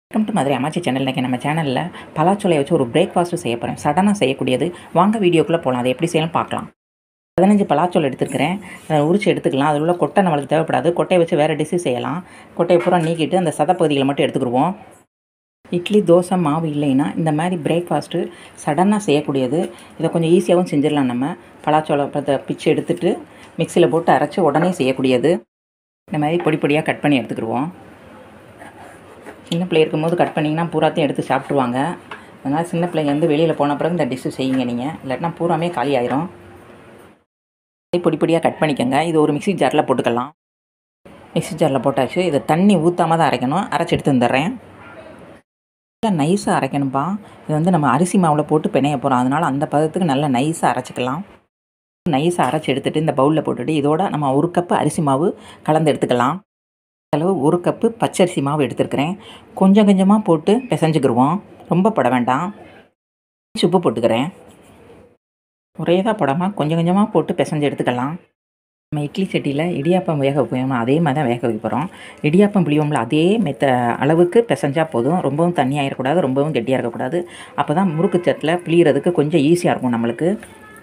welcome to Madurai அம்மாச்சி channel இன்றைக்கி நம்ம சேனலில் பலாச்சோலையை வச்சு ஒரு பிரேக்ஃபாஸ்ட்டு செய்ய போகிறேன் சடனாக செய்யக்கூடியது வாங்க வீடியோக்குள்ளே போகலாம் அதை எப்படி செய்யலாம் பார்க்கலாம் பதினஞ்சு பலாச்சோலை எடுத்துருக்கிறேன் அதை உரிச்சு எடுத்துக்கலாம் அதில் உள்ள கொட்டை நம்மளுக்கு தேவைப்படாது கொட்டையை வச்சு வேறு டிஷ்ஷு செய்யலாம் கொட்டையை பூரா நீக்கிட்டு அந்த சதப்பகுதிகளை மட்டும் எடுத்துக்கிடுவோம் இட்லி தோசை மாவு இல்லைன்னா இந்த மாதிரி பிரேக்ஃபாஸ்ட்டு சடனாக செய்யக்கூடியது இதை கொஞ்சம் ஈஸியாகவும் செஞ்சிடலாம் நம்ம பலாச்சோளத்தை பிச்சு எடுத்துட்டு மிக்சியில் போட்டு அரைச்சி உடனே செய்யக்கூடியது இந்த மாதிரி பொடி பொடியாக கட் பண்ணி எடுத்துக்கிடுவோம் சின்ன பிள்ளை இருக்கும்போது கட் பண்ணிங்கன்னா பூராத்தையும் எடுத்து சாப்பிட்ருவாங்க அதனால் சின்ன பிள்ளைங்க வந்து வெளியில் போன பிறகு இந்த டிஷ்ஷு செய்யுங்க நீங்கள் இல்லாட்டினா பூராமே காலி ஆயிரும் பொடி பொடியாக கட் பண்ணிக்கோங்க இது ஒரு மிக்ஸி ஜாரில் போட்டுக்கலாம் மிக்ஸி ஜாரில் போட்டாச்சு இதை தண்ணி ஊற்றாம தான் அரைக்கணும் அரைச்சி எடுத்து வந்துடுறேன் நல்லா நைஸாக அரைக்கணும்ப்பா இது வந்து நம்ம அரிசி மாவில் போட்டு பிணைய போகிறோம் அதனால் அந்த பதத்துக்கு நல்லா நைஸாக அரைச்சிக்கலாம் நைஸாக அரைச்சி எடுத்துகிட்டு இந்த பவுலில் போட்டுட்டு இதோட நம்ம ஒரு கப்பு அரிசி மாவு கலந்து எடுத்துக்கலாம் அளவு ஒரு கப்பு பச்சரிசி மாவு எடுத்துருக்கிறேன் கொஞ்சம் கொஞ்சமாக போட்டு பிசைஞ்சுக்கிடுவோம் ரொம்ப போட வேண்டாம் உப்பு போட்டுக்கிறேன் ஒரே தான் போடாமல் கொஞ்சம் கொஞ்சமாக போட்டு பிசைஞ்சு எடுத்துக்கலாம் நம்ம இட்லி சட்டியில் இடியாப்பம் வேக வைப்போம் அதே மாதிரி தான் வேக வைக்க போகிறோம் இடியாப்பம் புளியோம்ல அதே மெத்த அளவுக்கு பிசைஞ்சால் போதும் ரொம்பவும் தண்ணியாகிடக்கூடாது ரொம்பவும் கெட்டியாக இருக்கக்கூடாது அப்போ தான் முறுக்கு சட்டில் புளியறதுக்கு கொஞ்சம் ஈஸியாக இருக்கும் நம்மளுக்கு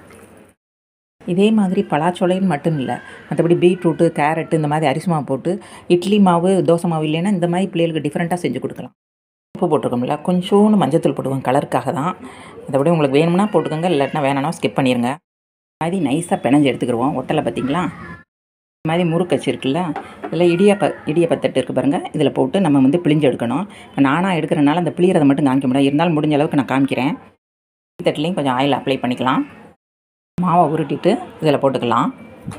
இதே மாதிரி பலாச்சோலைன்னு மட்டும் இல்லை மற்றபடி பீட்ரூட்டு கேரட்டு இந்த மாதிரி அரிசி மாவு போட்டு இட்லி மாவு தோசை மாவு இல்லைன்னா இந்த மாதிரி பிள்ளைகளுக்கு டிஃப்ரெண்ட்டாக செஞ்சு கொடுக்கலாம் உப்பு போட்டிருக்கோம்ல கொஞ்சோண்டு மஞ்சத்தூள் போட்டுக்கோங்க கலருக்காக தான் மற்றபடி உங்களுக்கு வேணும்னா போட்டுக்கோங்க இல்லாட்டினா வேணாம்னா ஸ்கிப் பண்ணிடுங்க மாதிரி நைஸாக பிணைஞ்சு எடுத்துக்கிடுவோம் ஒட்டலை பார்த்தீங்களா இந்த மாதிரி முறுக்கச்சு இருக்குல்ல இதில் இடியாப்ப இடியாப்பத்தட்டு இருக்குது பாருங்கள் இதில் போட்டு நம்ம வந்து பிழிஞ்சு எடுக்கணும் இப்போ நானாக எடுக்கிறனால அந்த பிழியறதை மட்டும் காமிக்க முடியாது இருந்தாலும் முடிஞ்ச அளவுக்கு நான் காமிக்கிறேன் தட்டுலேயும் கொஞ்சம் ஆயில் அப்ளை பண்ணிக்கலாம் மாவை உருட்டிட்டு இதில் போட்டுக்கலாம்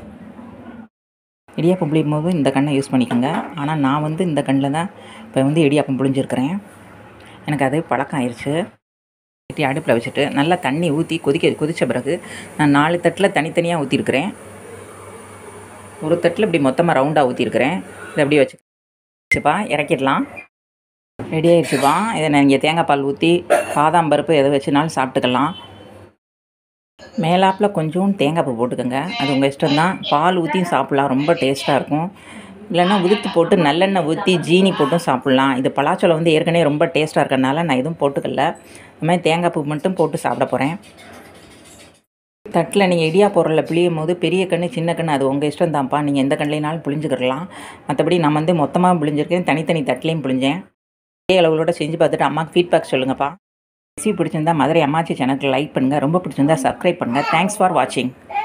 இடியாப்பம் புளியும் போது இந்த கண்ணை யூஸ் பண்ணிக்கோங்க ஆனால் நான் வந்து இந்த கண்ணில் தான் இப்போ வந்து இடியாப்பம் புளிஞ்சிருக்கிறேன் எனக்கு அது பழக்கம் ஆயிடுச்சு வெட்டி அடுப்பில் வச்சுட்டு நல்லா தண்ணி ஊற்றி கொதிக்க கொதித்த பிறகு நான் நாலு தட்டில் தனித்தனியாக ஊற்றிருக்கிறேன் ஒரு தட்டில் இப்படி மொத்தமாக ரவுண்டாக ஊற்றிருக்கிறேன் இதை அப்படியே வச்சு வச்சுப்பா இறக்கிடலாம் ரெடி ஆயிடுச்சுப்பா இதை நீங்கள் தேங்காய் பால் ஊற்றி பாதாம் பருப்பு எதை வச்சுனாலும் சாப்பிட்டுக்கலாம் மேலாப்பில் கொஞ்சம் தேங்காய் பூ போட்டுக்கோங்க அது உங்கள் இஷ்டம் தான் பால் ஊற்றியும் சாப்பிட்லாம் ரொம்ப டேஸ்ட்டாக இருக்கும் இல்லைன்னா உதுத்து போட்டு நல்லெண்ணெய் ஊற்றி ஜீனி போட்டும் சாப்பிட்லாம் இது பலாச்சோளம் வந்து ஏற்கனவே ரொம்ப டேஸ்ட்டாக இருக்கிறனால நான் எதுவும் போட்டுக்கல இந்த மாதிரி தேங்காய் பூ மட்டும் போட்டு சாப்பிட போகிறேன் தட்டில் நீங்கள் இடியா பொருளில் பிழியும் போது பெரிய கண்ணு சின்ன கண்ணு அது உங்கள் இஷ்டம் தான்ப்பா நீங்கள் எந்த கண்ணிலைனாலும் புளிஞ்சுக்கிடலாம் மற்றபடி நான் வந்து மொத்தமாக புளிஞ்சிருக்கேன் தனித்தனி தட்டிலையும் புளிஞ்சேன் அதே அளவுகளோட செஞ்சு பார்த்துட்டு அம்மாவுக்கு ஃபீட்பேக் சொல்லுங்கப்பா ரெசிபி பிடிச்சிருந்தா மதுரை அம்மாச்சி சேனலுக்கு லைக் பண்ணுங்கள் ரொம்ப பிடிச்சிருந்தா சப்ஸ்கிரைப் பண்ணுங்கள் தேங்க்ஸ் ஃபார் வாட்சிங்